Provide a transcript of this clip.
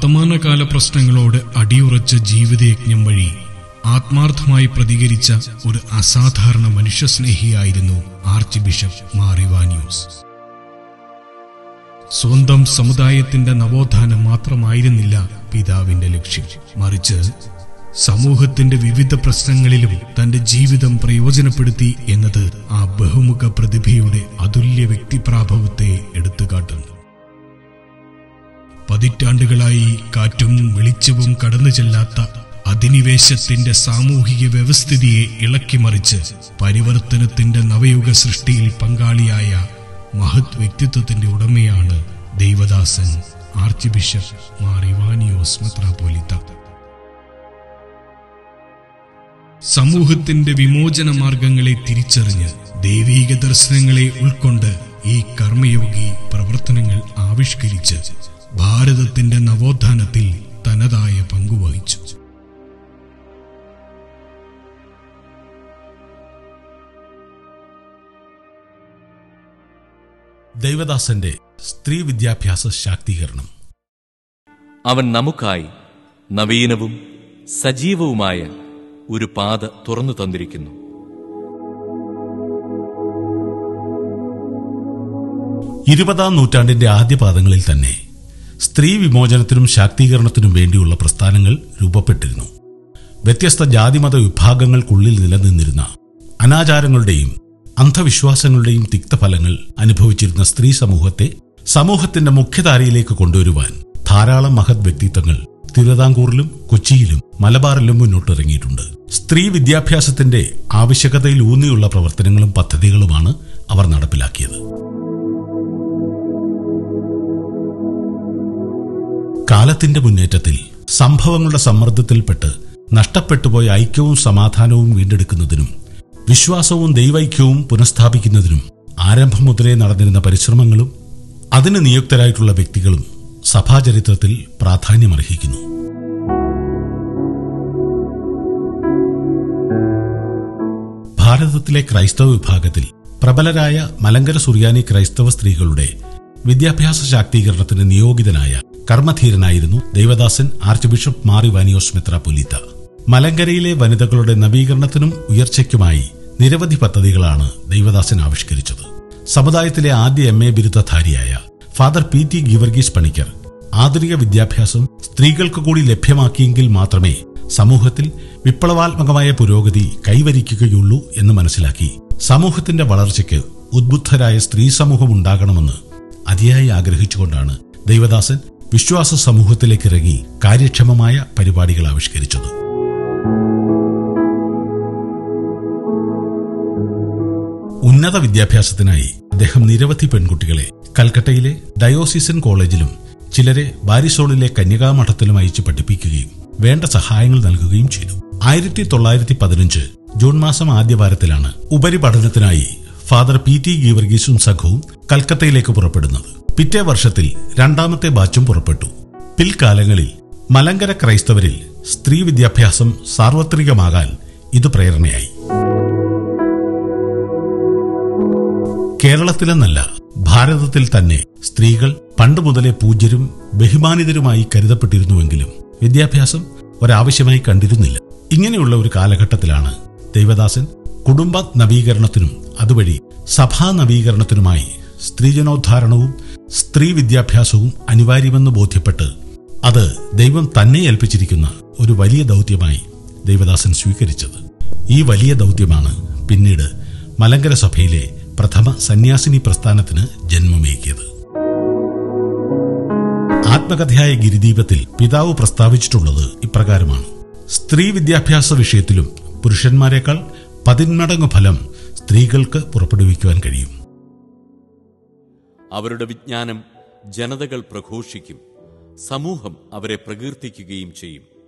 വർത്തമാനകാല പ്രശ്നങ്ങളോട് അടിയുറച്ച ജീവിതയജ്ഞം വഴി ആത്മാർത്ഥമായി പ്രതികരിച്ച ഒരു അസാധാരണ മനുഷ്യസ്നേഹിയായിരുന്നു ആർച്ച് ബിഷപ്പ് മാറിവാനിയൂസ് സ്വന്തം സമുദായത്തിന്റെ നവോത്ഥാനം മാത്രമായിരുന്നില്ല പിതാവിന്റെ ലക്ഷ്യം മറിച്ച് സമൂഹത്തിന്റെ വിവിധ പ്രശ്നങ്ങളിലും തന്റെ ജീവിതം പ്രയോജനപ്പെടുത്തി എന്നത് ആ ബഹുമുഖ പ്രതിഭയുടെ അതുല്യ വ്യക്തിപ്രാഭവത്തെ എടുത്തുകാട്ടുന്നു പതിറ്റാണ്ടുകളായി കാറ്റും വെളിച്ചവും കടന്നു ചെല്ലാത്ത അധിനിവേശത്തിന്റെ സാമൂഹിക വ്യവസ്ഥിതിയെ ഇളക്കിമറിച്ച് പരിവർത്തനത്തിന്റെ നവയുഗ സൃഷ്ടിയിൽ പങ്കാളിയായ മഹത് വ്യക്തിത്വത്തിന്റെ ഉടമയാണ് ദൈവദാസൻ ആർച്ച് ബിഷപ്പ് മാർ ഇവാനിയോസ് മെത്രാപോലിത്ത സമൂഹത്തിന്റെ വിമോചന മാർഗങ്ങളെ തിരിച്ചറിഞ്ഞ് ദൈവീക ദർശനങ്ങളെ ഉൾക്കൊണ്ട് ഈ കർമ്മയോഗി പ്രവർത്തനങ്ങൾ ആവിഷ്കരിച്ച് ഭാരതത്തിന്റെ നവോത്ഥാനത്തിൽ തനതായ പങ്കുവഹിച്ചു ദൈവദാസന്റെ സ്ത്രീ വിദ്യാഭ്യാസ ശാക്തീകരണം അവൻ നമുക്കായി നവീനവും സജീവവുമായ ഒരു പാത തുറന്നു തന്നിരിക്കുന്നു ഇരുപതാം നൂറ്റാണ്ടിന്റെ ആദ്യ പാദങ്ങളിൽ തന്നെ സ്ത്രീ വിമോചനത്തിനും ശാക്തീകരണത്തിനും വേണ്ടിയുള്ള പ്രസ്ഥാനങ്ങൾ രൂപപ്പെട്ടിരുന്നു വ്യത്യസ്ത ജാതിമത വിഭാഗങ്ങൾക്കുള്ളിൽ നിലനിന്നിരുന്ന അനാചാരങ്ങളുടെയും അന്ധവിശ്വാസങ്ങളുടെയും തിക്തഫലങ്ങൾ അനുഭവിച്ചിരുന്ന സ്ത്രീ സമൂഹത്തെ സമൂഹത്തിന്റെ മുഖ്യധാരയിലേക്ക് കൊണ്ടുവരുവാൻ ധാരാളം മഹത് വ്യക്തിത്വങ്ങൾ തിരുവിതാംകൂറിലും കൊച്ചിയിലും മലബാറിലും മുന്നോട്ടിറങ്ങിയിട്ടുണ്ട് സ്ത്രീ വിദ്യാഭ്യാസത്തിന്റെ ആവശ്യകതയിൽ ഊന്നിയുള്ള പ്രവർത്തനങ്ങളും പദ്ധതികളുമാണ് അവർ നടപ്പിലാക്കിയത് കാലത്തിന്റെ മുന്നേറ്റത്തിൽ സംഭവങ്ങളുടെ സമ്മർദ്ദത്തിൽപ്പെട്ട് നഷ്ടപ്പെട്ടുപോയ ഐക്യവും സമാധാനവും വീണ്ടെടുക്കുന്നതിനും വിശ്വാസവും ദൈവൈക്യവും പുനഃസ്ഥാപിക്കുന്നതിനും ആരംഭം മുതലേ നടന്നിരുന്ന പരിശ്രമങ്ങളും അതിന് നിയുക്തരായിട്ടുള്ള വ്യക്തികളും സഭാചരിത്രത്തിൽ പ്രാധാന്യമർഹിക്കുന്നു ഭാരതത്തിലെ ക്രൈസ്തവ വിഭാഗത്തിൽ പ്രബലരായ മലങ്കര സുറിയാനി ക്രൈസ്തവ സ്ത്രീകളുടെ വിദ്യാഭ്യാസ ശാക്തീകരണത്തിന് നിയോഗിതനായ കർമ്മധീരനായിരുന്നു ദൈവദാസൻ ആർച്ച് ബിഷപ്പ് മാറി വാനിയോസ് മെത്രാപൊലീത്ത മലങ്കരയിലെ വനിതകളുടെ നവീകരണത്തിനും ഉയർച്ചയ്ക്കുമായി നിരവധി പദ്ധതികളാണ് ദൈവദാസൻ ആവിഷ്കരിച്ചത് സമുദായത്തിലെ ആദ്യ എം എ ബിരുദധാരിയായ father P T Geevarghese Panicker ആധുനിക വിദ്യാഭ്യാസം സ്ത്രീകൾക്ക് കൂടി ലഭ്യമാക്കിയെങ്കിൽ മാത്രമേ സമൂഹത്തിൽ വിപ്ലവാത്മകമായ പുരോഗതി കൈവരിക്കുകയുള്ളൂ എന്ന് മനസ്സിലാക്കി സമൂഹത്തിന്റെ വളർച്ചയ്ക്ക് ഉദ്ബുദ്ധരായ സ്ത്രീ സമൂഹം ഉണ്ടാകണമെന്ന് അതിയായി ആഗ്രഹിച്ചുകൊണ്ടാണ് ദൈവദാസൻ വിശ്വാസ സമൂഹത്തിലേക്ക് ഇറങ്ങി കാര്യക്ഷമമായ പരിപാടികൾ ആവിഷ്കരിച്ചത് ഉന്നത വിദ്യാഭ്യാസത്തിനായി അദ്ദേഹം നിരവധി പെൺകുട്ടികളെ കൽക്കട്ടയിലെ ഡയോസിസൻ കോളേജിലും ചിലരെ ബാരിസോളിലെ കന്യകാമഠത്തിലും അയച്ച് പഠിപ്പിക്കുകയും വേണ്ട സഹായങ്ങൾ നൽകുകയും ചെയ്തു ആയിരത്തി തൊള്ളായിരത്തി പതിനഞ്ച് ജൂൺ മാസം ആദ്യവാരത്തിലാണ് ഉപരിപഠനത്തിനായി ഫാദർ പി ടി ഗീവർഗീസും സംഘവും കൽക്കത്തയിലേക്ക് പുറപ്പെടുന്നത് പിറ്റേ വർഷത്തിൽ രണ്ടാമത്തെ ബാച്ചും പുറപ്പെട്ടു പിൽക്കാലങ്ങളിൽ മലങ്കര ക്രൈസ്തവരിൽ സ്ത്രീ വിദ്യാഭ്യാസം സാർവത്രികമാകാൻ ഇത് പ്രേരണയായി കേരളത്തിലെന്നല്ല ഭാരതത്തിൽ തന്നെ സ്ത്രീകൾ പണ്ട് മുതലേ പൂജ്യരും ബഹുമാനിതരുമായി കരുതപ്പെട്ടിരുന്നുവെങ്കിലും വിദ്യാഭ്യാസം ഒരാവശ്യമായി കണ്ടിരുന്നില്ല ഇങ്ങനെയുള്ള ഒരു കാലഘട്ടത്തിലാണ് ദൈവദാസൻ കുടുംബ നവീകരണത്തിനും അതുവഴി സഭാ നവീകരണത്തിനുമായി സ്ത്രീജനോദ്ധാരണവും സ്ത്രീ വിദ്യാഭ്യാസവും അനിവാര്യമെന്ന് ബോധ്യപ്പെട്ട് അത് ദൈവം തന്നെ ഏൽപ്പിച്ചിരിക്കുന്ന ഒരു വലിയ ദൗത്യമായി ദൈവദാസൻ സ്വീകരിച്ചത് ഈ വലിയ ദൗത്യമാണ് പിന്നീട് മലങ്കര സഭയിലെ പ്രഥമ സന്യാസിനി പ്രസ്ഥാനത്തിന് ജന്മമേകിയത് ആത്മകഥയായ ഗിരിദീപത്തിൽ പിതാവ് പ്രസ്താവിച്ചിട്ടുള്ളത് ഇപ്രകാരമാണ് സ്ത്രീ വിദ്യാഭ്യാസ വിഷയത്തിലും പുരുഷന്മാരെക്കാൾ പതിന്മടങ്ങ് ഫലം സ്ത്രീകൾക്ക് പുറപ്പെടുവിക്കുവാൻ കഴിയും അവരുടെ വിജ്ഞാനം ജനതകൾ പ്രഘോഷിക്കും സമൂഹം അവരെ പ്രകീർത്തിക്കുകയും ചെയ്യും